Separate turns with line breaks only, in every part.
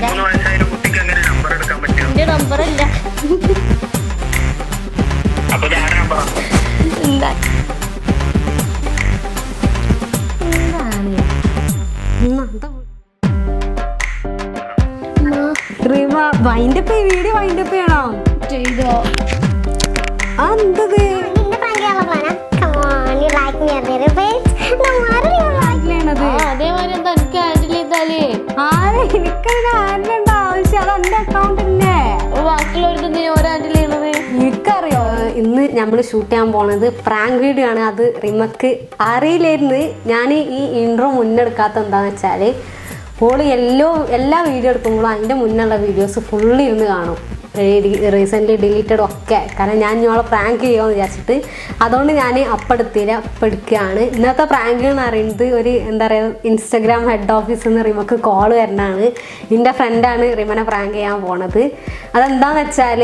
പതിമൂന്ന് വയസ്സായ ഒരു കുട്ടിക്ക് അങ്ങനെ നമ്പർ എടുക്കാൻ പറ്റുമോ
എന്റെ നമ്പറല്ല
അപ്പൊ ഇത് ആരുടെ നമ്പറാ
എന്താ എന്താണ്
റീമ വൈൻഡപ്പ് വീഡിയോ വൈൻഡപ്പ് ചെയ്യണോ
ചെയ്തോ
ആ എന്തത്
നിന്റെ prank ചെയ്യാനുള്ള plan ആ? Come on, you like me a little bit. No, I don't even like
ാണത്
ആ അതേമാതിരി എന്താ എനിക്ക് ഹാൻഡിൽ ചെയ്താലേ
ആരെ എനിക്കതിന് ആരുടെ ആവശ്യം അത് എന്റെ അക്കൗണ്ട് തന്നെ
അപ്പൊ ബാക്കിയുള്ളവർക്ക് എന്തിനാ ഓരോ ഹാൻഡിൽ ചെയ്യണത്
എനിക്കറിയോ ഇന്ന് നമ്മൾ ഷൂട്ട് ചെയ്യാൻ പോണത് പ്രാങ്ക് വീഡിയോ ആണ് അത് റിമക്ക് അറിയില്ലായിരുന്നു ഞാൻ ഈ ഇൻട്രോ മുന്നെടുക്കാത്ത എന്താന്ന് വെച്ചാല് ഓള് എല്ലോ എല്ലാ വീഡിയോ എടുക്കുമ്പോഴും അതിൻ്റെ മുന്നുള്ള വീഡിയോസ് ഫുള്ള് ഇരുന്ന് കാണും റീസെൻ്റ്ലി ഡിലീറ്റഡ് ഒക്കെ കാരണം ഞാൻ ഇവളെ പ്രാങ്ക് ചെയ്യുമെന്ന് വിചാരിച്ചിട്ട് അതുകൊണ്ട് ഞാൻ അപ്പെടുത്തില്ല അപ്പെടുക്കുകയാണ് ഇന്നത്തെ പ്രാങ്ക് എന്ന് പറയുന്നത് ഒരു എന്താ പറയുക ഇൻസ്റ്റഗ്രാം ഹെഡ് ഓഫീസിൽ നിന്ന് റിമക്ക് കോൾ വരണതാണ് എൻ്റെ ഫ്രണ്ടാണ് റിമനെ പ്രാങ്ക് ചെയ്യാൻ പോണത് അതെന്താന്ന് വെച്ചാൽ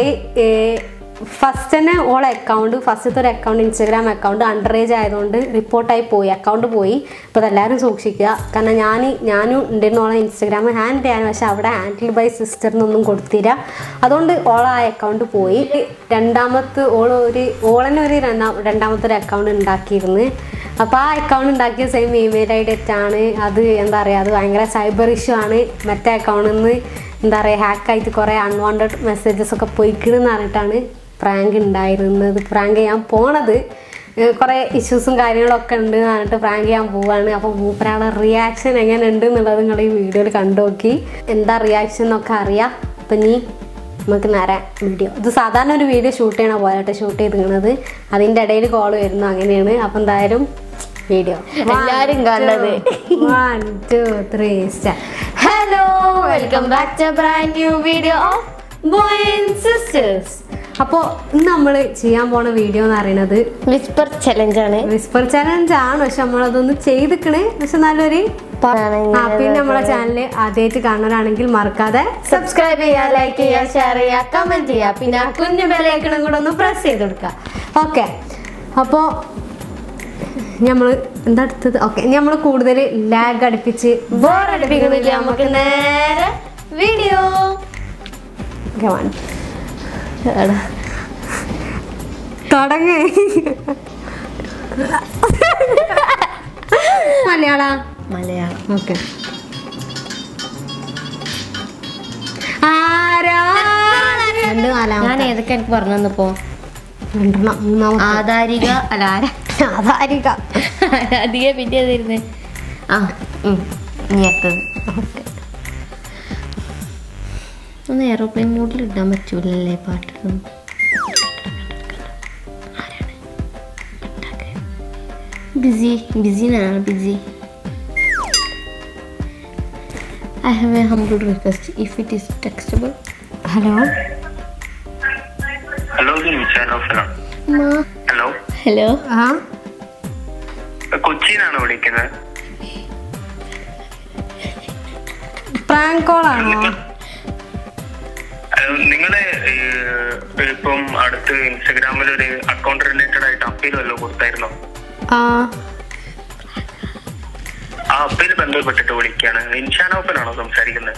ഫസ്റ്റ് തന്നെ ഓളെ അക്കൗണ്ട് ഫസ്റ്റത്തെ ഒരു account Instagram account under age ആയതുകൊണ്ട് റിപ്പോർട്ടായി പോയി അക്കൗണ്ട് പോയി അപ്പോൾ അതെല്ലാവരും സൂക്ഷിക്കുക കാരണം ഞാൻ ഞാനും ഉണ്ടായിരുന്നു ഓളെ ഇൻസ്റ്റഗ്രാം ഹാൻഡിൽ ചെയ്യാൻ പക്ഷെ അവിടെ ഹാൻഡിൽ ബൈ സിസ്റ്ററിനൊന്നും കൊടുത്തില്ല അതുകൊണ്ട് ഓളെ ആ അക്കൗണ്ട് പോയി രണ്ടാമത്തെ ഓൾ ഒരു ഓളന്നെ ഒരു രണ്ടാം രണ്ടാമത്തെ ഒരു അക്കൗണ്ട് ഉണ്ടാക്കിയിരുന്നു അപ്പോൾ ആ അക്കൗണ്ട് ഉണ്ടാക്കിയ സെയിം ഇമെയിൽ ഐ ഡി ആണ് അത് എന്താ പറയുക അത് ഭയങ്കര സൈബർ ഇഷ്യൂ ആണ് മറ്റേ അക്കൗണ്ടിൽ നിന്ന് എന്താ പറയുക ഹാക്കായിട്ട് കുറേ അൺവാണ്ടഡ് മെസ്സേജസ് ഒക്കെ പോയിക്കണെന്ന് പറഞ്ഞിട്ടാണ് പ്രാങ്ക് ഉണ്ടായിരുന്നത് പ്രാങ്ക് ചെയ്യാൻ പോണത് ഏഹ് കുറേ ഇഷ്യൂസും കാര്യങ്ങളൊക്കെ ഉണ്ട് എന്ന് പറഞ്ഞിട്ട് പ്രാങ്ക് ചെയ്യാൻ പോവാണ് അപ്പോൾ മൂപ്പരാളെ റിയാക്ഷൻ എങ്ങനെ ഉണ്ട് എന്നുള്ളത് നിങ്ങൾ ഈ വീഡിയോയിൽ കണ്ടു നോക്കി എന്താ റിയാക്ഷൻ എന്നൊക്കെ അറിയാം അപ്പം നീ നമുക്ക് നേരെ വീഡിയോ ഇത് സാധാരണ ഒരു വീഡിയോ ഷൂട്ട് ചെയ്യണ പോയാട്ടെ ഷൂട്ട് ചെയ്തിരിക്കണത് അതിൻ്റെ ഇടയിൽ കോൾ വരുന്നു അങ്ങനെയാണ് അപ്പം എന്തായാലും വീഡിയോ
എല്ലാരും കണ്ടത്.
One two three star
hello welcome back to brand new video of boy sisters
അപ്പോൾ ഇന്ന് നമ്മൾ ചെയ്യാൻ പോണ വീഡിയോ എന്ന് പറയുന്നത്
വിസ്പർ ചലഞ്ച് ആണ്
വിസ്പർ ചലഞ്ച് ആണ് പക്ഷെ നമ്മളതൊന്ന് ചെയ്തിക്കണേ പക്ഷെ നല്ലൊരു ആ പിന്നെ നമ്മളെ ചാനൽ ആദ്യമായിട്ട് കാണാനാണെങ്കിൽ മറക്കാതെ
സബ്സ്ക്രൈബ് ചെയ്യാ ലൈക്ക് ചെയ്യാ ഷെയർ ചെയ്യാ കമന്റ് ചെയ്യാ പിന്നെ ആ കുഞ്ഞു
ബെലൈക്കണം കൂടെ ഒന്ന് പ്രസ് ചെയ്ത് കൊടുക്കുക ഓക്കെ അപ്പോൾ നമ്മൾ എന്താ അടുത്തത് ഓക്കെ നമ്മൾ കൂടുതൽ ലാഗ് അടുപ്പിച്ച്
ബോറടിപ്പിക്കുന്നില്ല നമുക്ക് നേരെ വീഡിയോ
ഓക്കെ വൺ തുടങ്ങ് മലയാള
മലയാളം
ഓക്കെ ആരാ രണ്ട്
ഞാൻ
നാലാമത്തെ
ഏതൊക്കെ എനിക്ക് പറഞ്ഞു തന്നപ്പോ
രണ്ടെണ്ണം മൂന്നാമത്തെ
ആധാരിക അല്ല ആരാ
ആധാരിക
ആരാധിക പിന്നെ ഏതായിരുന്നു ആ ഉം, ഇനി അടുത്തത്
ഓക്കെ
ഒന്ന് എയറോപ്ലെയിൻ മോഡിൽ ഇടാൻ പറ്റൂലല്ലേ പാട്ട് ബിസി ബിസിനാണ് busy I have a humble request if it is textable
hello
hello ഇത് നിശാനോഫനാണ് ഹലോ
ഹലോ
ആ
കൊച്ചിയിലാണ് വിളിക്കുന്നത്
പ്രാങ്ക് കോൾ ആണോ
അത് നിങ്ങള് ഏഹ്, ഇപ്പം അടുത്ത് ഇൻസ്റ്റഗ്രാമിൽ ഒരു അക്കൗണ്ട് റിലേറ്റഡ് ആയിട്ട് അപ്പീൽ വല്ലതും കൊടുത്തായിരുന്നോ
ആ
ആ അപ്പീൽ ബന്ധപ്പെട്ടിട്ട് വിളിക്കുകയാണ് ഇൻഷാനോഫനാണോ സംസാരിക്കുന്നത്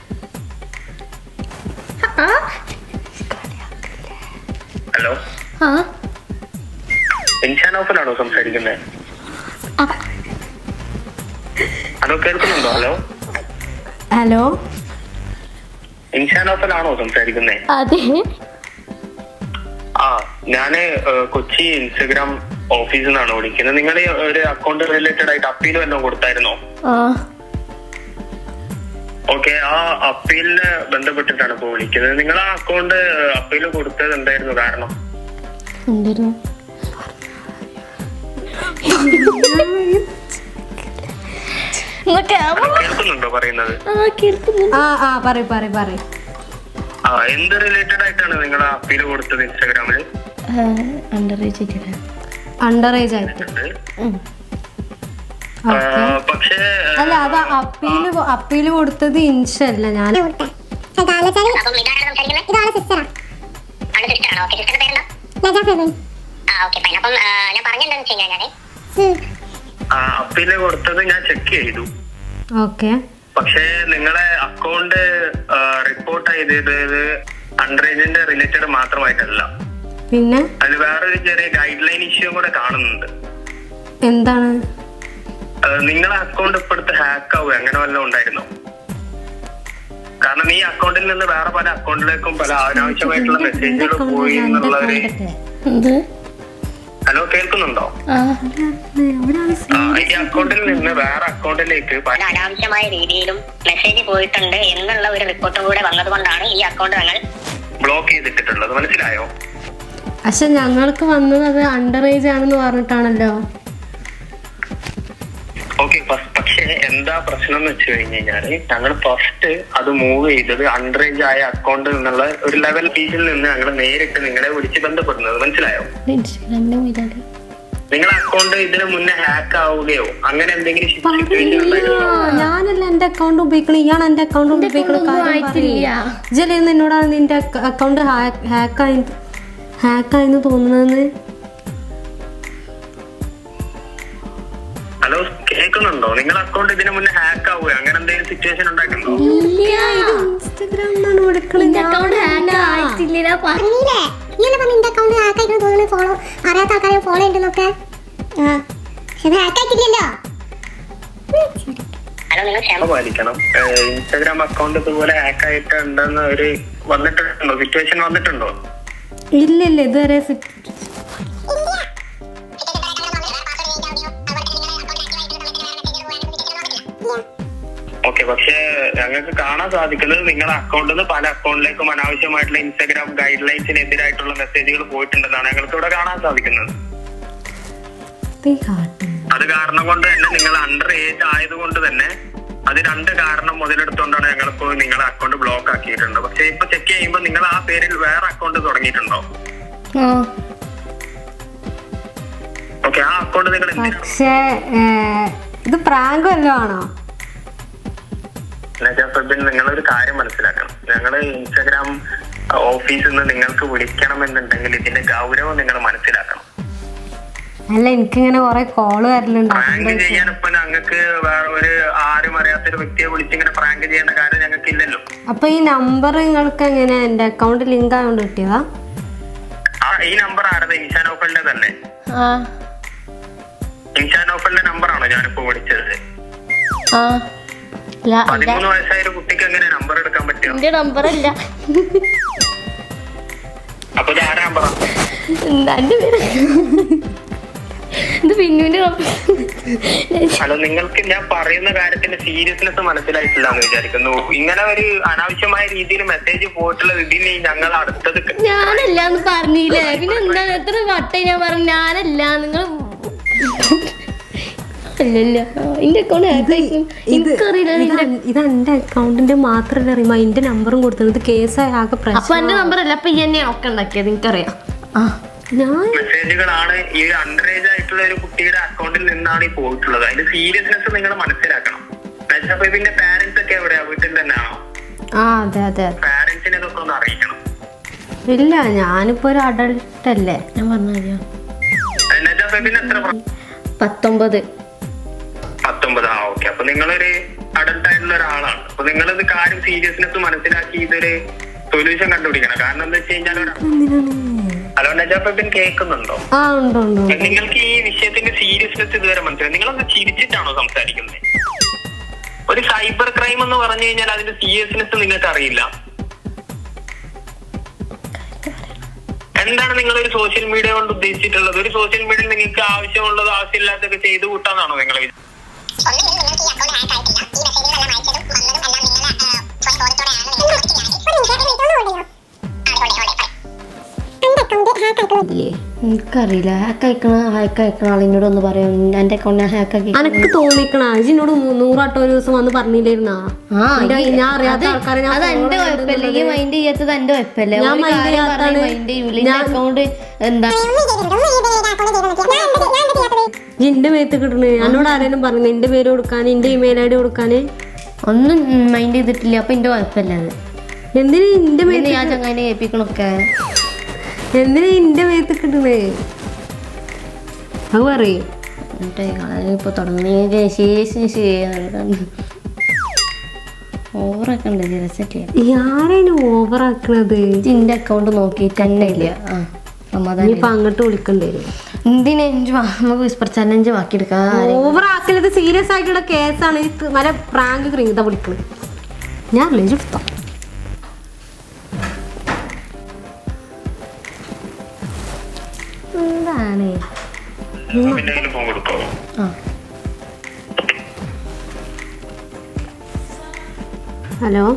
ഹലോ
ആ
ഇൻഷാനോഫനാണോ സംസാരിക്കുന്നത് ഹലോ കേൾക്കുന്നുണ്ടോ ഹലോ
ഹലോ
ഇൻഷാനോഫനാണോ സംസാരിക്കുന്നത്
അതെ
ആ ഞാന് ഏഹ്, കൊച്ചി ഇൻസ്റ്റഗ്രാം ഓഫീസിൽ നിന്നാണ് വിളിക്കുന്നത് നിങ്ങൾ ഒരു അക്കൗണ്ട് റിലേറ്റഡ് ആയിട്ട് അപ്പീൽ വല്ലതും കൊടുത്തായിരുന്നോ
ആ
ഓക്കെ ആ അപ്പീലിന് ബന്ധപ്പെട്ടിട്ടാണ് ഇപ്പോൾ വിളിക്കുന്നത് നിങ്ങൾ ആ അക്കൗണ്ട് അപ്പീൽ കൊടുത്തത് എന്തായിരുന്നു കാരണം
എന്തായിരുന്നു
കേൾക്കുന്നുണ്ടോ പറയുന്നത്
ആ കേൾക്കുന്നു
ആ ആ പറയ് പറയ് പറയ്
ആ എന്ത് റിലേറ്റഡ് ആയിട്ടാണ് നിങ്ങൾ ആ അപ്പീൽ കൊടുത്തത് ഇൻസ്റ്റാഗ്രാമിൽ
അണ്ടർ ഏജ്
അണ്ടർ ഏജ് ആയിട്ട്
ആ,
ഓക്കെ
പക്ഷേ
അല്ല അത് അപ്പീല് കൊ- അപ്പീല് കൊടുത്തത് ഇൻഷല്ല ഞാൻ
ഇതാണ് ഇതാണ് സിസ്റ്ററാ
ആണ് സിസ്റ്ററാണോ ഓക്കെ സിസ്റ്ററിന്റെ പേരെന്താ
ലജ ഫെബിൻ
ആ ഓക്കെ ഫൈൻ അപ്പം ആ, ഞാൻ പറഞ്ഞെന്താന്ന് വെച്ച് കഴിഞ്ഞാൽ
ആ അപ്പീല് കൊടുത്തത് ഞാൻ ചെക്ക് ചെയ്തു
ഓക്കെ
പക്ഷേ നിങ്ങളെ അക്കൗണ്ട് റിപ്പോർട്ട് ചെയ്തത് അൺറേജിന്റെ റിലേറ്റഡ് മാത്രമായിട്ടല്ല
പിന്നെ
അതിൽ വേറൊരു ചെറിയ ഗൈഡ് ലൈൻ ഇഷ്യൂ കൂടെ കാണുന്നുണ്ട്
എന്താണ്
ഏഹ് നിങ്ങളെ അക്കൗണ്ട് ഇപ്പോഴത്തെ ഹാക്ക് ആവുക അങ്ങനെ വല്ലതും ഉണ്ടായിരുന്നോ കാരണം ഈ അക്കൗണ്ടിൽ നിന്ന് വേറെ പല അക്കൗണ്ടിലേക്കും പല അനാവശ്യമായിട്ടുള്ള മെസ്സേജുകൾ പോയി എന്നുള്ള ഒരു
എന്ത്
ഹലോ കേൾക്കുന്നുണ്ടോ
ആ
ആ, ഈ അക്കൗണ്ടിൽ നിന്ന് വേറെ അക്കൗണ്ടിലേക്ക്
പല അനാവശ്യമായ രീതിയിലും മെസ്സേജ് പോയിട്ടുണ്ട് എന്നുള്ള ഒരു റിപ്പോർട്ടും കൂടെ വന്നതുകൊണ്ടാണ് ഈ അക്കൗണ്ട് ഞങ്ങൾ
ബ്ലോക്ക് ചെയ്തിട്ടുള്ളത് മനസ്സിലായോ
പക്ഷെ ഞങ്ങൾക്ക് വന്നത് അത് അണ്ടർ ഏജ് ആണെന്ന് പറഞ്ഞിട്ടാണല്ലോ
ഓക്കെ പക്ഷേ എന്താ പ്രശ്നം എന്ന് വെച്ച് കഴിഞ്ഞ് കഴിഞ്ഞാല് ഞങ്ങൾ ഫസ്റ്റ് അത് മൂവ് ചെയ്തത് അണ്ടറേജ് ആയ അക്കൗണ്ടിൽ നിന്നുള്ള ഒരു ലെവൽ ഫീസിൽ നിന്ന് ഞങ്ങൾ നേരിട്ട് നിങ്ങളെ വിളിച്ച് ബന്ധപ്പെടുന്നത് മനസ്സിലായോ
ഇൻസ്റ്റാഗ്രാമിന്റെ മൊബൈലാണ്
നിങ്ങളെ അക്കൗണ്ട് ഇതിന് മുന്നേ ഹാക്ക് ആവുകയോ അങ്ങനെ എന്തെങ്കിലും സിറ്റുവേഷൻ ഉണ്ടായിട്ടുണ്ടോ
ഞാനല്ല എന്റെ അക്കൗണ്ട് ഉപയോഗിക്കണം ഇയാൾ എന്റെ അക്കൗണ്ട് ഉപയോഗിക്കണം
ഒന്നും ആയിട്ടില്ല.
ഇജലായിരുന്നു എന്നോടാണ് നിന്റെ അക്കൗണ്ട് ഹാക്കായി ഹാക്കായെന്ന് തോന്നുന്നതെന്ന്
ഹലോ കേൾക്കുന്നുണ്ടോ നിങ്ങളെ അക്കൗണ്ട് ഇതിന് മുന്നേ ഹാക്ക് ആവുകയോ അങ്ങനെ എന്തെങ്കിലും സിറ്റുവേഷൻ ഉണ്ടായിട്ടുണ്ടോ
ഇൻസ്റ്റഗ്രാം എന്നാണ് വിളിക്കണത്
അക്കൗണ്ട് ഹാക്ക് ആയിട്ടില്ല പറഞ്ഞു
പറഞ്ഞില്ലേ നീയല്ലേ പറഞ്ഞ നിന്റെ അക്കൗണ്ട് ഹാക്ക് ആയിട്ട് തോന്നുന്നു ഫോളോ അറിയാത്ത ആൾക്കാരെ ഫോളോ ഉണ്ടെന്നൊക്കെ ആ പക്ഷെ അത് ഹാക്ക് ആയിട്ടില്ലല്ലോ
ഹലോ നിങ്ങൾ ക്ഷമ
പാലിക്കണം ഇൻസ്റ്റാഗ്രാം അക്കൗണ്ട് ഇതുപോലെ ഹാക്ക് ആയിട്ട് ഉണ്ടെന്ന് ഒരു വന്നിട്ടുണ്ടോ സിറ്റുവേഷൻ വന്നിട്ടുണ്ടോ
ഇല്ല ഇല്ല ഇതുവരെ സി-
ഓക്കെ പക്ഷേ ഞങ്ങൾക്ക് കാണാൻ സാധിക്കുന്നത് നിങ്ങളുടെ അക്കൗണ്ടിൽ നിന്ന് പല അക്കൗണ്ടിലേക്കും അനാവശ്യമായിട്ടുള്ള ഇൻസ്റ്റാഗ്രാം ഗൈഡ് ലൈൻസിനെതിരായിട്ടുള്ള മെസ്സേജുകൾ പോയിട്ടുണ്ടെന്നാണ് ഞങ്ങൾക്ക് ഇവിടെ കാണാൻ സാധിക്കുന്നത്
ഇത് ഈ കാട്ടും
അത് കാരണം കൊണ്ട് തന്നെ നിങ്ങൾ അണ്ടർ ഏജ് ആയതുകൊണ്ട് തന്നെ അത് രണ്ട് കാരണം മുതലെടുത്തുകൊണ്ടാണ് ഞങ്ങളിപ്പോ നിങ്ങളുടെ അക്കൗണ്ട് ബ്ലോക്ക് ആക്കിയിട്ടുണ്ട് പക്ഷെ ഇപ്പൊ ചെക്ക് ചെയ്യുമ്പോൾ നിങ്ങൾ ആ പേരിൽ വേറെ അക്കൗണ്ട് തുടങ്ങിയിട്ടുണ്ടോ
ആ
ഓക്കെ ആ അക്കൗണ്ട് നിങ്ങൾ എന്തിനാണ്
പക്ഷേ ഏ, ഇത് പ്രാങ്ക് വല്ലതും ആണോ
നജാഫിൻ നിങ്ങളൊരു കാര്യം മനസ്സിലാക്കണം ഞങ്ങൾ ഇൻസ്റ്റാഗ്രാം ഓഫീസിൽ നിന്ന് നിങ്ങൾക്ക് വിളിക്കണമെന്നുണ്ടെങ്കിൽ ഇതിന്റെ ഗൗരവം നിങ്ങൾ മനസ്സിലാക്കണം
അല്ല എനിക്കിങ്ങനെ കുറെ കോള് വരലുണ്ട്
പ്രാങ്ക് ചെയ്യാൻ ഇപ്പൊ ഞങ്ങൾക്ക് വേറെ ഒരു ആരും അറിയാത്തൊരു വ്യക്തിയെ വിളിച്ചിങ്ങനെ പ്രാങ്ക് ചെയ്യേണ്ട കാര്യം ഞങ്ങൾക്ക് ഇല്ലല്ലോ
അപ്പൊ ഈ നമ്പർ നിങ്ങൾക്ക് എങ്ങനെ എന്റെ അക്കൗണ്ട് ലിങ്ക് ആയതുകൊണ്ട് കിട്ടിയതാ
ആ ഈ നമ്പർ ആരത് ഇൻഷാൻ ഓഫലിന്റെ തന്നെ
ആ
ഇൻഷാൻ ഓഫലിന്റെ നമ്പറാണോ ഞാനിപ്പോ വിളിച്ചത്
ആ അല്ല അല്ല
പതിമൂന്ന് വയസ്സായ ഒരു കുട്ടിക്ക് എങ്ങനെ നമ്പർ എടുക്കാൻ പറ്റുക
എന്റെ നമ്പർ അല്ല
അപ്പൊ ഇത് ആരാ നമ്പറാ
എന്താ എന്റെ പേര് ഇത് പിന്നുവിന്റെ നമ്പർ
ഹലോ നിങ്ങൾക്ക് ഞാൻ പറയുന്ന കാര്യത്തിന്റെ സീരിയസ്നെസ് മനസ്സിലായിട്ടില്ല എന്ന് വിചാരിക്കുന്നു ഇങ്ങനെ ഒരു അനാവശ്യമായ രീതിയിൽ മെസ്സേജ് പോയിട്ടുള്ളത് ഇതിന് ഞങ്ങൾ അടുത്തത് ക-
ഞാനല്ല എന്ന് പറഞ്ഞില്ലേ പിന്നെ എന്താണ് എത്ര വട്ടം ഞാൻ പറഞ്ഞു ഞാനല്ല നിങ്ങൾ അല്ലല്ല എന്റെ അക്കൗണ്ട് എനിക്കറിയില്ല നിന്റെ
ഇത് എന്റെ അക്കൗണ്ടിന്റെ മാത്രല്ല അറിയുമ്പോ അതിന്റെ നമ്പറും കൊടുത്തത് ഇത് കേസായ ആകെ
അപ്പൊ
പ്രശ്നം
എന്റെ നമ്പർ അല്ല അപ്പൊ ഈ എന്നെ ഒക്കെ ഉണ്ടാക്കിയത് എനിക്കറിയാം ആ
ഞാൻ
മെസ്സേജുകളാണ് ഈ അണ്ടർ ഏജ് ആയിട്ടുള്ള ഒരു കുട്ടിയുടെ അക്കൗണ്ടിൽ നിന്നാണ് ഈ പോയിട്ടുള്ളത് അതിന്റെ സീരിയസ്നെസ് നിങ്ങൾ മനസ്സിലാക്കണം നജാബിന്റെ പാരന്റ്സ് ഒക്കെ എവിടെയാ വീട്ടിൽ തന്നെയാണോ
ആ അതെ അതെ അതെ
പാരന്റ്സിനെ ഇതൊക്കെ ഒന്ന് അറിയിക്കണം
ഇല്ല ഞാനിപ്പോ ഒരു അഡൾട്ട് അല്ലേ
ഞാൻ പറഞ്ഞോ
നജാബിന് എത്ര പ്ര-
പത്തൊമ്പത്
പത്തൊമ്പത് ആ ഓക്കെ അപ്പൊ നിങ്ങളൊരു അഡൽട്ട് ആയിട്ടുള്ള ഒരാളാണ് അപ്പൊ നിങ്ങളിത് കാര്യം സീരിയസ്നെസ് മനസ്സിലാക്കി ഇതൊരു സൊല്യൂഷൻ കണ്ടുപിടിക്കണം കാരണം എന്താ വെച്ച് കഴിഞ്ഞാൽ ഒരു- ഹലോ നജാബിൻ കേൾക്കുന്നുണ്ടോ
ആ ഉണ്ട് ഉണ്ട് ഉണ്ട്.
നിങ്ങൾക്ക് ഈ വിഷയത്തിന്റെ സീരിയസ്നെസ് ഇതുവരെ മനസ്സിലായി നിങ്ങളൊന്ന് ചിരിച്ചിട്ടാണോ സംസാരിക്കുന്നത് ഒരു സൈബർ ക്രൈം എന്ന് പറഞ്ഞു കഴിഞ്ഞാൽ അതിന്റെ സീരിയസ്നെസ് നിങ്ങൾക്ക് അറിയില്ല എന്താണ് നിങ്ങൾ ഒരു സോഷ്യൽ മീഡിയ കൊണ്ട് ഉദ്ദേശിച്ചിട്ടുള്ളത് ഒരു സോഷ്യൽ മീഡിയയിൽ നിങ്ങൾക്ക് ആവശ്യമുള്ളത് ആവശ്യമില്ലാത്തൊക്കെ ചെയ്തു കൂട്ടാന്നാണോ നിങ്ങൾ
ഒന്നുകിൽ നിങ്ങൾക്ക് ഈ അക്കൗണ്ട് ഹാക്ക് ആയിട്ടില്ല ഈ മെസ്സേജുകളെല്ലാം അയച്ചതും വന്നതും എല്ലാം നിങ്ങൾ സ്വയം ബോധത്തോടെയാണ് നിങ്ങൾ പ്രവർത്തിക്കുകയാണെങ്കിൽ
എന്റെ അക്കൗണ്ട് ഹാക്ക് ആയിട്ട്
ഇല്ലേ എനിക്കറിയില്ല ഹാക്ക് അയക്കണ ഹാക്ക് അയക്കണ ആളിനോട് ഒന്ന് പറയാം എന്റെ അക്കൗണ്ട് ഹാക്ക് ആക്കി
അനക്ക് തോന്നിക്കണ അജിനോട് നൂറാട്ടോ ഒരു ദിവസം വന്ന് പറഞ്ഞില്ലായിരുന്നാ
ആ
എന്റെ-
ഈ-
ഞാൻ അറിയാത്ത
അത്
ആൾക്കാരെ ഞാൻ
അത് എന്റെ
follow
കുഴപ്പമില്ല ഈ മൈൻഡ് ചെയ്യാത്തത് എന്റെ കുഴപ്പമില്ല
ഞാൻ
ഒരു
mind
കാര്യം
ചെയ്യാത്തതാണ്.
പറഞ്ഞ് mind ചെയ്യൂല എന്റെ
ഞാൻ-
അക്കൗണ്ട് എന്താ
ഒന്നും ചെയ്തിട്ടുണ്ട് ഒന്നും ചെയ്തില്ല അക്കൗണ്ട് ചെയ്തിട്ടുണ്ട് ഞാൻ എന്താ ഞാൻ എന്താ ചെയ്യാത്തത്
എന്റെ മേത്ത് കിട്ടണേ എന്നോട് ആരേലും പറഞ്ഞു എന്റെ പേര് കൊടുക്കാൻ എന്റെ ഇമെയിൽ ഐ ഡി കൊടുക്കാന്
ഒന്നും മൈൻഡ് ചെയ്തിട്ടില്ല അപ്പൊ എന്റെ കുഴപ്പമില്ല അത്
എന്തിനാ എന്റെ
പിന്നെ
മേത്ത്
ഞാൻ ചങ്ങനെ ഏൽപ്പിക്കണൊക്കെ
എന്തിനാ എന്റെ മേത്ത് കിട്ടണേ അത് പറയും
എന്നിട്ട് ഇപ്പൊ തുടങ്ങിയ ശേഷം ഓവറൊക്കെ ഉണ്ട് രസമില്ല
ആരേനും ഓവർ ആക്കണത്
ഇതിന്റെ അക്കൗണ്ട് നോക്കിയിട്ട് തന്നെ ഇല്ല ആ സമാധാനം
ഇനിയിപ്പൊ അങ്ങോട്ട് വിളിക്കേണ്ടി വരും
എന്തിനാ അഞ്ച് നമുക്ക് വിസ്പർ ചലഞ്ച് ബാക്കിയെടുക്കാം
ഓവർ ആക്കലത് സീരിയസ് ആയിട്ടുള്ള കേസാണ് ഇത് മറ്റേ പ്രാങ്ക് ക്രീത വിളിക്കണത് ഞാൻ റിലേജ് എടുത്തോ
എന്താണ്
പിന്നെ അതിന് ഫോൺ കൊടുക്കോ
ആ
ഹലോ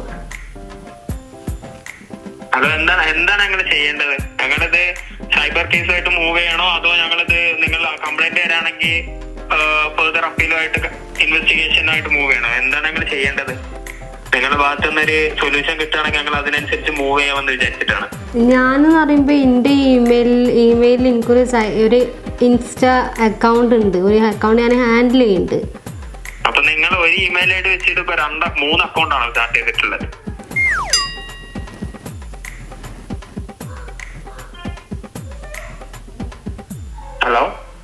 ഹലോ എന്താണ് എന്താണ് ഞങ്ങൾ ചെയ്യേണ്ടത് ഞങ്ങളിത് സൈബർ കേസുമായിട്ട് മൂവ് ചെയ്യണോ അതോ ഞങ്ങളിത് നിങ്ങൾ കംപ്ലൈന്റ് തരാണെങ്കിൽ ഫെർദർ അപ്പീലുമായിട്ട് ഇൻവെസ്റ്റിഗേഷനായിട്ട് മൂവ് ചെയ്യണോ എന്താണ് ഞങ്ങൾ ചെയ്യേണ്ടത് നിങ്ങളുടെ ഭാഗത്തു നിന്നൊരു സൊല്യൂഷൻ കിട്ടുകയാണെങ്കിൽ ഞങ്ങൾ അതിനനുസരിച്ച് മൂവ് ചെയ്യാമെന്ന് വിചാരിച്ചിട്ടാണ്
ഞാനെന്ന് പറയുമ്പോൾ എൻ്റെ ഇമെയിൽ ഇമെയിലിൽ എനിക്കൊരു സൈ- ഒരു ഇൻസ്റ്റ അക്കൗണ്ട് ഉണ്ട് ഒരു അക്കൗണ്ട് ഞാൻ ഹാൻഡിൽ ചെയ്യുന്നുണ്ട്
അപ്പൊ നിങ്ങൾ ഒരു ഇമെയിൽ ഐ ഡി വെച്ചിട്ട് ഇപ്പൊ രണ്ട് മൂന്ന് അക്കൗണ്ട് ആണോ സ്റ്റാർട്ട് ചെയ്തിട്ടുള്ളത് ഹലോ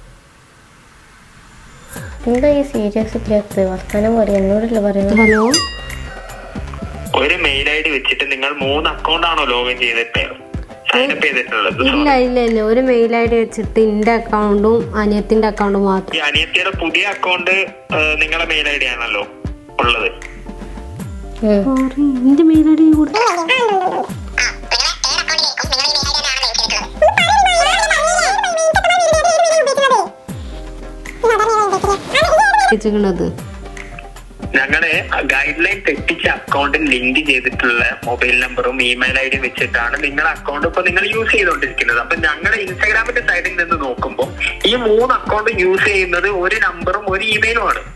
എന്താ ഈ സീരിയസ് ഇല്ലാത്ത വർത്താനം പറയും എന്നോടല്ലേ പറയുന്നത്
ഹലോ
ഒരു മെയിൽ ഐ ഡി വെച്ചിട്ട് നിങ്ങൾ മൂന്ന് അക്കൗണ്ട് ആണോ ലോഗിൻ ചെയ്തിട്ട് സൈനപ്പ് ചെയ്തിട്ടുള്ളത്
ഇല്ല ഇല്ല ഇല്ല ഒരു മെയിൽ ഐ ഡി വെച്ചിട്ട് എൻ്റെ അക്കൗണ്ടും അനിയത്തിൻ്റെ അക്കൗണ്ടും മാത്രം
ഈ അനിയത്തിയുടെ പുതിയ അക്കൗണ്ട് നിങ്ങളെ മെയിൽ ഐ ഡി ആണല്ലോ ഉള്ളത്
സോറി എൻ്റെ മെയിൽ ഐ ഡി കൊടുത്തു വെച്ചിരിക്കണത്
ഞങ്ങള് ഗൈഡ് ലൈൻ തെറ്റിച്ച അക്കൗണ്ടിൽ ലിങ്ക് ചെയ്തിട്ടുള്ള മൊബൈൽ നമ്പറും ഇമെയിൽ ഐ ഡിയും വെച്ചിട്ടാണ് നിങ്ങളുടെ അക്കൗണ്ട് ഇപ്പൊ നിങ്ങൾ യൂസ് ചെയ്തുകൊണ്ടിരിക്കുന്നത് അപ്പൊ ഞങ്ങളുടെ ഇൻസ്റ്റാഗ്രാമിന്റെ സൈഡിൽ നിന്ന് നോക്കുമ്പോൾ ഈ മൂന്ന് അക്കൗണ്ട് യൂസ് ചെയ്യുന്നത് ഒരു നമ്പറും ഒരു ഇമെയിലും ആണ്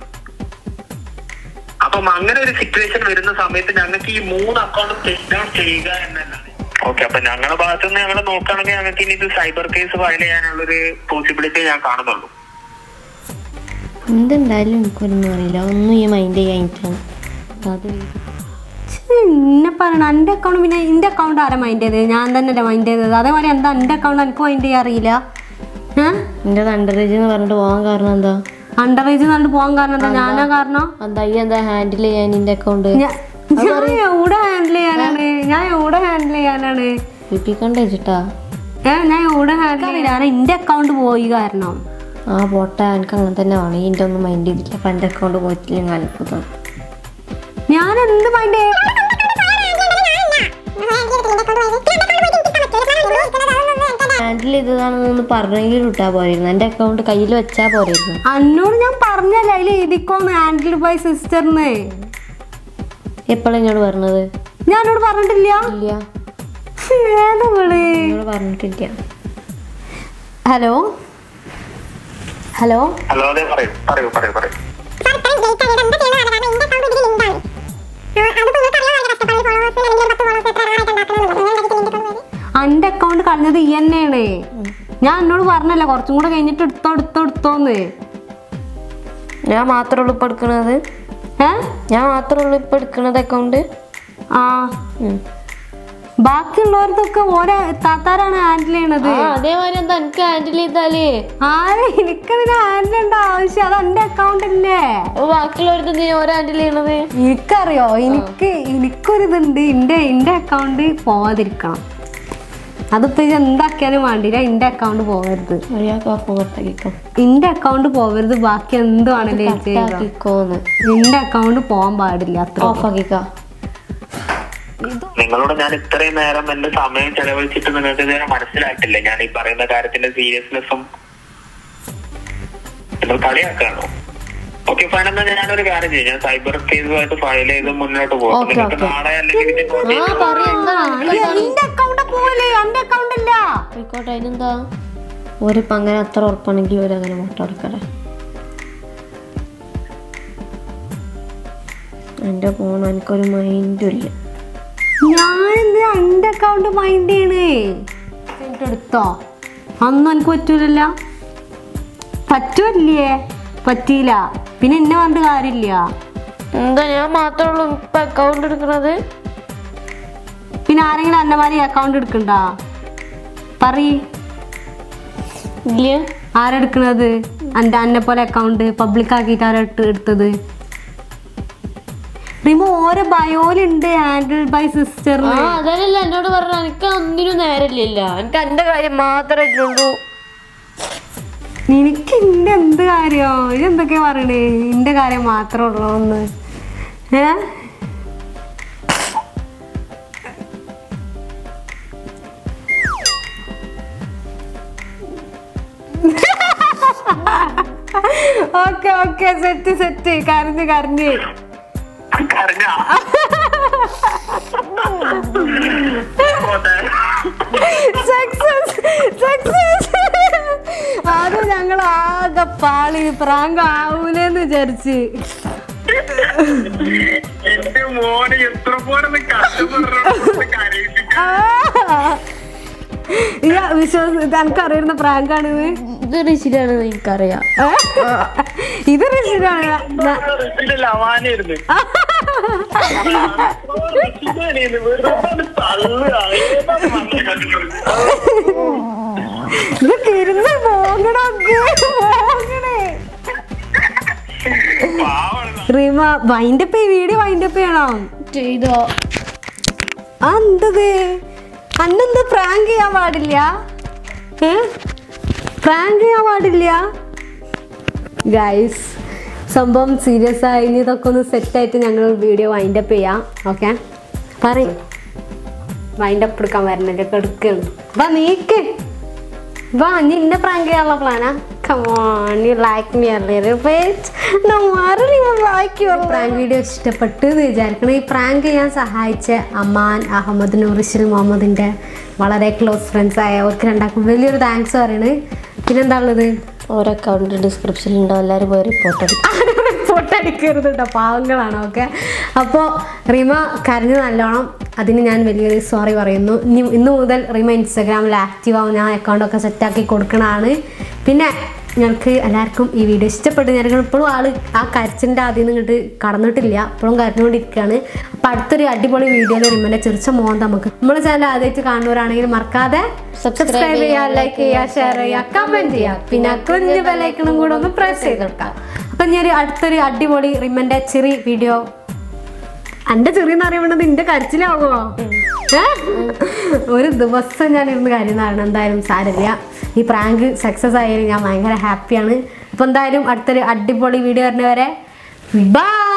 അപ്പം അങ്ങനെ ഒരു സിറ്റുവേഷൻ വരുന്ന സമയത്ത് ഞങ്ങൾക്ക് ഈ മൂന്ന് അക്കൗണ്ട് ടേക്ക് ഡൗൺ ചെയ്യുക എന്നതാണ് ഓക്കെ അപ്പൊ ഞങ്ങളുടെ ഭാഗത്തുനിന്ന് ഞങ്ങൾ നോക്കുകയാണെങ്കിൽ ഞങ്ങൾക്ക് ഇനി ഇത് സൈബർ കേസ് ഫയൽ ചെയ്യാനുള്ളൊരു പോസിബിലിറ്റി ഞാൻ കാണുന്നുള്ളൂ
എന്തുണ്ടായാലും എനിക്കൊന്നും അറിയില്ല ഒന്നും ഈ മൈൻഡ് ചെയ്യാനിട്ടാണ് അത്
എന്നെ പറയണ എൻ്റെ അക്കൗണ്ട് പിന്നെ എൻ്റെ അക്കൗണ്ട് ആരാ മൈൻഡ് ചെയ്തത് ഞാൻ തന്നെയല്ലേ മൈൻഡ് ചെയ്തത് അതേപോലെ എന്താ എൻ്റെ അക്കൗണ്ട് എനിക്ക് മൈൻഡ് ചെയ്യാൻ അറിയില്ല ഏഹ്
എൻ്റെ അണ്ടറേജ് എന്ന് പറഞ്ഞിട്ട് പോകാൻ കാരണം എന്താ
അണ്ടർ ഏജ് നല്ലത് പോകാൻ കാരണം എന്താ ഞാനാ കാരണം
എന്താ ഈ എന്താ ഹാൻഡിൽ ചെയ്യാൻ എൻ്റെ അക്കൗണ്ട്
ഞാ- ഞാൻ എവിടെ ഹാൻഡിൽ ചെയ്യാനാണ് ഞാൻ എവിടെ ഹാൻഡിൽ ചെയ്യാനാണ്
വിപ്പിക്കണ്ട വെച്ചിട്ടാ
ഏ ഞാൻ എവിടെ ഹാൻഡിൽ ചെയ്യാൻ എൻ്റെ അക്കൗണ്ട് പോയി കാരണം
ആ പോട്ടെ എനിക്ക് അങ്ങനെ തന്നെ വേണം എൻ്റെ ഒന്നും മൈൻഡ് ചെയ്തില്ല അപ്പം എൻ്റെ അക്കൗണ്ട് പോയിട്ടില്ലെങ്കിൽ അത്ഭുതം
ഞാൻ എന്ത് മൈൻഡ്
ഹാൻഡിൽ ചെയ്തതാണെന്നൊന്ന് പറഞ്ഞെങ്കിൽ വിട്ടാ പോരായിരുന്നു എൻ്റെ അക്കൗണ്ട് കയ്യിൽ വെച്ചാൽ പോരായിരുന്നു
അന്നോട് ഞാൻ പറഞ്ഞല്ല അതിൽ എഴുതിക്കോന്ന് ഹാൻഡിൽ ബൈ സിസ്റ്ററിന്
എപ്പോഴാണ് എന്നോട് പറഞ്ഞത്
ഞാൻ എന്നോട് പറഞ്ഞിട്ടില്ല
ഇല്ല
ഏതാ വിളി
എന്നോട് പറഞ്ഞിട്ടില്ല
ഹലോ ഹലോ
ഹലോ അതെ പറയൂ പറയൂ പറയൂ പറയൂ
എൻ്റെ അക്കൗണ്ട് കളഞ്ഞത് ഈ തന്നെയാണ് ഞാൻ എന്നോട് പറഞ്ഞല്ല കുറച്ചും കൂടെ കഴിഞ്ഞിട്ട് എടുത്തോ എടുത്തോ എടുത്തോന്ന്
ഞാൻ മാത്രമേ ഉള്ളൂ ഇപ്പം എടുക്കണത്
ഏ
ഞാൻ മാത്രമേ ഉള്ളൂ ഇപ്പം എടുക്കണത് അക്കൗണ്ട്
ആ ബാക്കിയുള്ളവർക്കൊക്കെ ഓരോ താത്താരാണ് ഹാൻഡിൽ ചെയ്യണത്
ആ അതേമാതിരി എന്താ എനിക്ക് ഹാൻഡിൽ ചെയ്താലേ
ആരെ എനിക്കതിന് ഹാൻഡിൽ ചെയ്യേണ്ട ആവശ്യം അത് എൻ്റെ അക്കൗണ്ട് അല്ലേ
അപ്പൊ ബാക്കിയുള്ളവർക്ക് നീ ഓരോ ഹാൻഡിൽ ചെയ്യണത്
എനിക്കറിയോ എനിക്ക് എനിക്കൊരിതുണ്ട് എൻ്റെ എൻ്റെ അക്കൗണ്ട് പോവാതിരിക്കണം അതിപ്പോ ഇത് എന്താക്കിയാലും വേണ്ടില്ല എൻ്റെ അക്കൗണ്ട് പോകരുത്
ഒരാൾക്ക് ഓഫ് പുറത്താക്കിക്കോ
എൻ്റെ അക്കൗണ്ട് പോകരുത് ബാക്കി എന്തുവാണെങ്കിലും ചെയ്യുക
കട്ടാക്കിക്കോന്ന്
എൻ്റെ അക്കൗണ്ട് പോകാൻ പാടില്ല അത്ര
ഓഫ് ആക്കിക്കോ
നിങ്ങളോട് ഞാൻ ഇത്രയും നേരം എന്റെ സമയം ചെലവഴിച്ചിട്ട് നിങ്ങൾക്ക് ഇതുവരെ മനസ്സിലായിട്ടില്ല ഞാൻ ഈ പറയുന്ന കാര്യത്തിന്റെ സീരിയസ്നെസ്സും നിങ്ങൾ കളിയാക്കാണോ ഓക്കെ ഫൈൻ എന്നാ ഞാനൊരു കാര്യം ചെയ്യും ഞാൻ സൈബർ കേസുമായിട്ട് ഫയൽ ചെയ്ത് മുന്നോട്ട് പോകും
Okay,
നിങ്ങൾക്ക്
okay.
നാളെ അല്ലെങ്കിൽ ഇതിന്റെ
ആ
notice
പറ എന്താ
എൻ്റെ അക്കൗണ്ട് പോവല്ലേ എൻ്റെ അക്കൗണ്ട് ഇല്ല
ആയിക്കോട്ടെ അതിനെന്താ ഓരിപ്പം അങ്ങനെ അത്ര ഉറപ്പാണെങ്കിൽ ഓരങ്ങനെ മുട്ട കൊടുക്കട്ടെ എൻ്റെ ഫോൺ എനിക്കൊരു മൈൻഡും ഇല്ല
ഞാനെന്ത് എൻ്റെ അക്കൗണ്ട് മൈൻഡ് ചെയ്യണേ എന്നിട്ട് എടുത്തോ അതൊന്നും എനിക്ക് പറ്റൂലല്ല പറ്റൂല്ലേ പറ്റിയില്ല പിന്നെ എന്നെ പറഞ്ഞിട്ട് കാര്യമില്ല
എന്താ ഞാൻ മാത്രമേ ഉള്ളൂ ഇപ്പം അക്കൗണ്ട് എടുക്കണത്
പിന്നെ ആരെങ്കിലും അന്നമാരി അക്കൗണ്ട് എടുക്കണ്ട പറയ്
ഇല്ല
ആരെടുക്കണത് എൻ്റെ അന്നെ പോലെ അക്കൗണ്ട് പബ്ലിക് ആക്കിയിട്ട് ആരാ എടുത്ത് എടുത്തത് റിമ ഓരോ ബയോലുണ്ട് ഹാൻഡിൽ ബൈ സിസ്റ്റർ
ആ അതല്ല എന്നോട് പറഞ്ഞ എനിക്ക് ഒന്നിനും നേരമില്ല എനിക്ക് എന്റെ കാര്യം മാത്രമേ ഉള്ളൂ
നിനക്ക് എന്റെ എന്ത് കാര്യോ ഇത് എന്തൊക്കെയാ പറയണേ എന്റെ കാര്യം മാത്രമേ ഉള്ളൂ എന്ന് ഏ ഓക്കെ ഓക്കെ സെറ്റ് സെറ്റ് കരഞ്ഞ് കരഞ്ഞ്
കരഞ്ഞാ
സക്സസ് സക്സസ് അത് ഞങ്ങൾ ആകെ പാളി പ്രാങ്ക് ആവൂലെന്ന് വിചാരിച്ച്
എന്റെ മോനെ എത്ര പോലെ കഷ്ടപ്പെടുന്നു കരയിപ്പിക്കാൻ
ഇയ്യ, വിശ്വാസം ഇത് എനിക്ക് അറിയുന്ന പ്രാങ്കാണിത്
ഇത് ഋഷിലാണ് എനിക്കറിയാം
ഇത് ഋഷിനാണ് ന-
ഇതിന്റെ ലവാനായിരുന്നു വെറുതെ തള്ളുക ഏതാണ് മക്കളെ കണ്ടിട്ടുള്ളത്?
ഇതൊക്കെ ഇരുന്ന് പോകണൊക്കെ പോകണേ
പാവാണ്
റീമ വൈൻഡപ്പ് ഈ വീഡിയോ വൈൻഡപ്പ് ചെയ്യണം
ചെയ്തോ
ആ എന്തത് അന്നെന്ത് പ്രാങ്ക് ചെയ്യാൻ പാടില്ല ഏ പ്രാങ്ക് ചെയ്യാൻ പാടില്ല ഗൈസ് സംഭവം സീരിയസ് ആയി ഇനി ഇതൊക്കെ ഒന്ന് സെറ്റായിട്ട് ഞങ്ങൾ വീഡിയോ വൈൻഡപ്പ് ചെയ്യാം ഓക്കെ പറയും വൈൻഡപ്പ് എടുക്കാൻ വരണല്ലേ കെടുക്കണം വാ നീക്ക് വാ നീ ഇന്നെ പ്രാങ്ക് ചെയ്യാനുള്ള പ്ലാനാ കമോൺ യു ലൈക്ക് മീ അല്ലേ പ്രാങ്ക് വീഡിയോ ഇഷ്ടപ്പെട്ടു എന്ന് വിചാരിക്കണം ഈ പ്രാങ്ക് ചെയ്യാൻ സഹായിച്ച അമാൻ അഹമ്മദ് നൂറിഷിൽ മുഹമ്മദിൻ്റെ വളരെ ക്ലോസ് ഫ്രണ്ട്സ് ആയ അവർക്ക് രണ്ടാൾക്കും വലിയൊരു താങ്ക്സ് പറയണ് പിന്നെന്താ ഉള്ളത്
ഓരോ അക്കൗണ്ട് ഡിസ്ക്രിപ്ഷനിൽ ഉണ്ടാവും എല്ലാവരും പോയി റിപ്പോർട്ട് എടുക്കും
റിപ്പോർട്ട് അടിക്കരുത് കേട്ടോ പാവങ്ങളാണ് ഓക്കെ അപ്പോൾ റിമ കരഞ്ഞ് നല്ലോണം അതിന് ഞാൻ വലിയൊരു സോറി പറയുന്നു ഇനി ഇന്ന് മുതൽ റിമ ഇൻസ്റ്റാഗ്രാമിൽ ആക്റ്റീവ് ആവും ഞാൻ അക്കൗണ്ടൊക്കെ സെറ്റാക്കി കൊടുക്കണതാണ് പിന്നെ ഞങ്ങൾക്ക് എല്ലാവർക്കും ഈ വീഡിയോ ഇഷ്ടപ്പെട്ടു ഞാൻ ഇപ്പോഴും ആള് ആ കരച്ചിൻ്റെ ആദ്യം നിന്ന് ഇങ്ങോട്ട് കടന്നിട്ടില്ല ഇപ്പോഴും കരഞ്ഞുകൊണ്ടിരിക്കുകയാണ് അപ്പോൾ അടുത്തൊരു അടിപൊളി വീഡിയോയിൽ റിമൻ്റെ ചെറിച്ച മോൻ നമുക്ക് നമ്മുടെ ചാനൽ ആദ്യമായിട്ട് കാണുന്നവരാണെങ്കിൽ മറക്കാതെ സബ്സ്ക്രൈബ് ചെയ്യുക ലൈക്ക് ചെയ്യുക ഷെയർ ചെയ്യുക കമൻറ്റ് ചെയ്യുക പിന്നെ ആ കുഞ്ഞു ബെല്ലൈക്കണും കൂടെ ഒന്ന് പ്രസ് ചെയ്ത് കൊടുക്കാം അപ്പം ഞാൻ അടുത്തൊരു അടിപൊളി റിമൻ്റെ ചെറിയ വീഡിയോ എന്റെ ചെറിയെന്ന് അറിയുന്നത് നിന്റെ കരച്ചിലാവുമോ ഏ? ഒരു ദിവസം ഞാൻ ഇരുന്ന് കരുന്നാണ് എന്തായാലും സാരമില്ല ഈ പ്രാങ്ക് സക്സസ് ആയാലും ഞാൻ ഭയങ്കര ഹാപ്പിയാണ് അപ്പൊ എന്തായാലും അടുത്തൊരു അടിപൊളി വീഡിയോ വരുന്നവരെ ബൈ